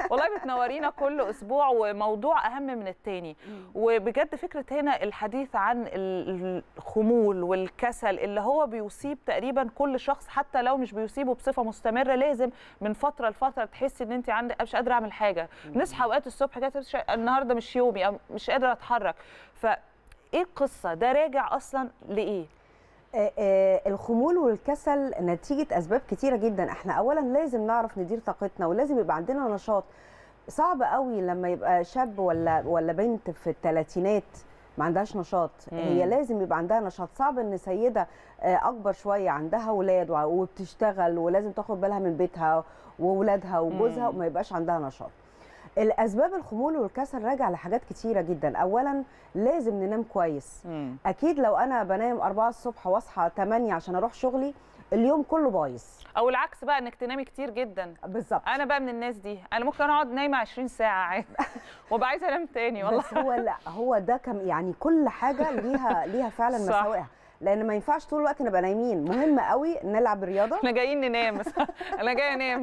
والله بتنورينا كل اسبوع وموضوع اهم من التاني وبجد فكره هنا الحديث عن ال- الخمول والكسل اللي هو بيصيب تقريبا كل شخص حتى لو مش بيصيبه بصفه مستمره لازم من فتره لفتره تحسي ان انت عندك مش قادره اعمل حاجه نصحى اوقات الصبح كده مش- النهارده مش يومي أو مش قادره اتحرك فايه القصه ده راجع اصلا لايه آه، آه، الخمول والكسل نتيجة أسباب كتيرة جدا احنا أولا لازم نعرف ندير طاقتنا ولازم يبقى عندنا نشاط صعب قوي لما يبقى شاب ولا ولا بنت في الثلاثينات ما عندهاش نشاط مم. هي لازم يبقى عندها نشاط صعب ان سيده آه، اكبر شويه عندها اولاد وع- وبتشتغل ولازم تاخد بالها من بيتها واولادها وجوزها مم. وما يبقاش عندها نشاط الاسباب الخمول والكسل راجع لحاجات كتيره جدا اولا لازم ننام كويس اكيد لو انا بنام 4 الصبح واصحى 8 عشان اروح شغلي اليوم كله بايظ او العكس بقى انك تنامي كتير جدا بالظبط انا بقى من الناس دي انا ممكن اقعد نايمه 20 ساعه عادي وابقى عايزه انام تاني والله بس هو لا هو ده كم يعني كل حاجه ليها ليها فعلا صح. مساوئها لان ما ينفعش طول الوقت نبقى نايمين مهم قوي نلعب رياضه احنا جايين ننام بس انا جايه انام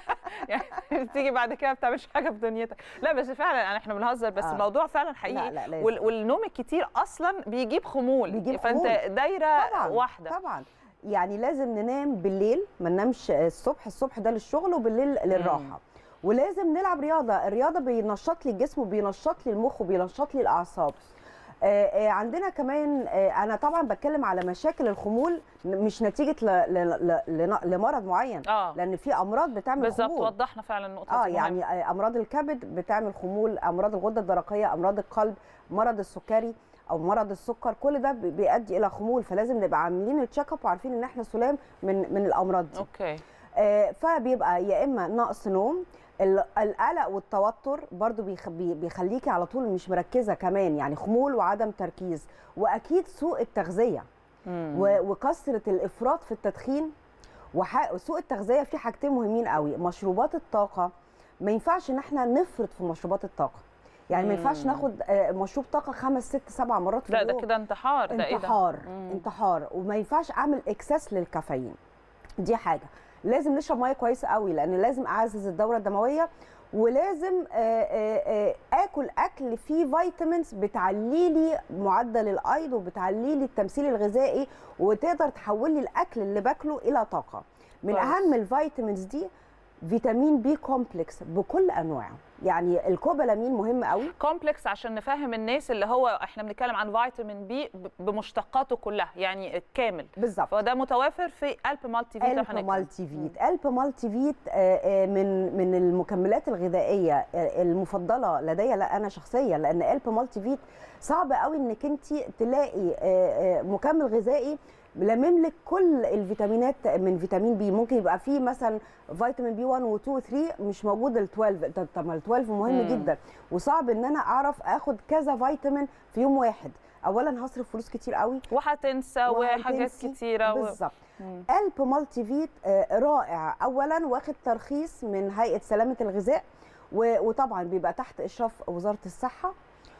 يعني تيجي بعد كده ما بتعملش حاجه في دنيتك لا بس فعلا يعني احنا بنهزر بس آه. الموضوع فعلا حقيقي لا لا لازم. وال- والنوم الكتير اصلا بيجيب خمول بيجيب فانت خمول. دايره طبعا واحده طبعا يعني لازم ننام بالليل ما ننامش الصبح الصبح ده للشغل وبالليل للراحه ولازم نلعب رياضه الرياضه بينشط لي الجسم وبينشط لي المخ وبينشط لي الاعصاب آه، آه، عندنا كمان آه، انا طبعا بتكلم على مشاكل الخمول مش نتيجه ل- ل- ل- لن- لمرض معين اه لان في امراض بتعمل بالظبط خمول وضحنا فعلا النقطه اه دي مهمة. يعني آه، امراض الكبد بتعمل خمول امراض الغده الدرقيه امراض القلب مرض السكري او مرض السكر كل ده بي- بيؤدي الى خمول فلازم نبقى عاملين التشيك اب وعارفين ان احنا سلام من من الامراض دي اوكي آه، فبيبقى يا اما نقص نوم ال- القلق والتوتر برضو بيخ- بي- بيخليكي على طول مش مركزه كمان يعني خمول وعدم تركيز واكيد سوء التغذيه مم. و- وكثره الافراط في التدخين وح- وسوء التغذيه في حاجتين مهمين قوي مشروبات الطاقه ما ينفعش ان احنا نفرط في مشروبات الطاقه يعني ما ينفعش مم. ناخد آه، مشروب طاقه خمس ست سبع مرات في لا اليوم ده كده انتحار ده ايه ده انتحار مم. انتحار وما ينفعش اعمل اكسس للكافيين دي حاجه لازم نشرب ميه كويسه قوي لان لازم اعزز الدوره الدمويه ولازم آه، آه، آه، اكل اكل فيه فيتامينز بتعلي لي معدل الايض وبتعلي لي التمثيل الغذائي وتقدر تحول لي الاكل اللي باكله الى طاقه من كويس. اهم الفيتامينز دي فيتامين بي كومبلكس بكل انواعه يعني الكوبالامين مهم قوي كومبلكس عشان نفهم الناس اللي هو احنا بنتكلم عن فيتامين بي ب- بمشتقاته كلها يعني كامل بالظبط فده متوافر في الب مالتي فيتا الب مالتي فيت الب مالتي فيت آه، آه، من من المكملات الغذائيه آه، المفضله لدي لا انا شخصيا لان الب مالتي فيت صعب قوي انك انت تلاقي آه، آه، مكمل غذائي لمم لك كل الفيتامينات من فيتامين بي ممكن يبقى فيه مثلا فيتامين بي 1 و 2 و 3 مش موجود ال 12 طب- طب ما ال 12 مهم مم. جدا وصعب ان انا اعرف اخد كذا فيتامين في يوم واحد اولا هصرف فلوس كتير قوي وهتنسى وحاجات وهتنسي. كتيره و... بالظبط مم. الب مالتي فيت آه، رائع اولا واخد ترخيص من هيئه سلامه الغذاء و- وطبعا بيبقى تحت اشراف وزاره الصحه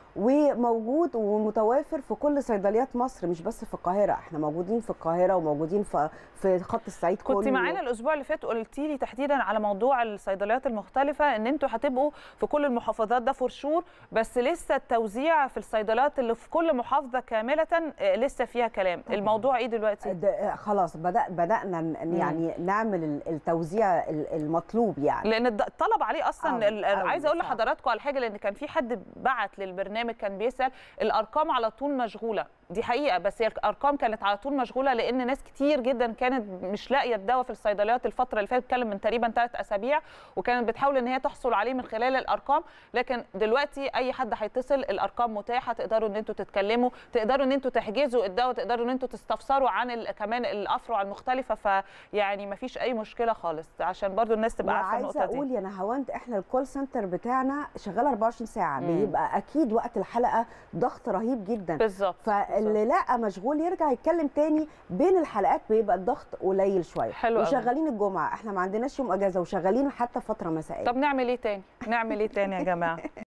وموجود ومتوافر في كل صيدليات مصر مش بس في القاهره احنا موجودين في القاهره وموجودين في في خط الصعيد كنت كله معانا الاسبوع اللي فات قلتي لي تحديدا على موضوع الصيدليات المختلفه ان انتوا هتبقوا في كل المحافظات ده فور شور بس لسه التوزيع في الصيدليات اللي في كل محافظه كامله آه، لسه فيها كلام طبعاً. الموضوع ايه دلوقتي ده- آه، خلاص بدأ بدأنا ن- يعني نعمل ال- التوزيع ال- المطلوب يعني لان الد- الطلب عليه اصلا أوي، ال- أوي، عايزه اقول صعب. لحضراتكم على حاجه لان كان في حد بعت للبرنامج كان بيسال الارقام على طول مشغوله دي حقيقه بس هي الارقام كانت على طول مشغوله لان ناس كتير جدا كانت مش لاقيه الدواء في الصيدليات الفتره اللي فاتت بتكلم من تقريبا ثلاث اسابيع وكانت بتحاول ان هي تحصل عليه من خلال الارقام لكن دلوقتي اي حد هيتصل الارقام متاحه تقدروا ان انتوا تتكلموا تقدروا ان انتوا تحجزوا الدواء تقدروا ان انتوا تستفسروا عن ال- كمان الافرع المختلفه فيعني ما فيش اي مشكله خالص عشان برضو الناس تبقى عارفه وعايزه النقطه دي اقول يا نهاوند احنا الكول سنتر بتاعنا شغال 24 ساعه مم. بيبقى اكيد وقت الحلقه ضغط رهيب جدا بالظبط فاللي لا مشغول يرجع يتكلم تاني بين الحلقات بيبقى الضغط قليل شويه حلو قوي. وشغالين الجمعه احنا ما عندناش يوم اجازه وشغالين حتى فتره مسائيه طب نعمل ايه تاني نعمل ايه تاني يا جماعه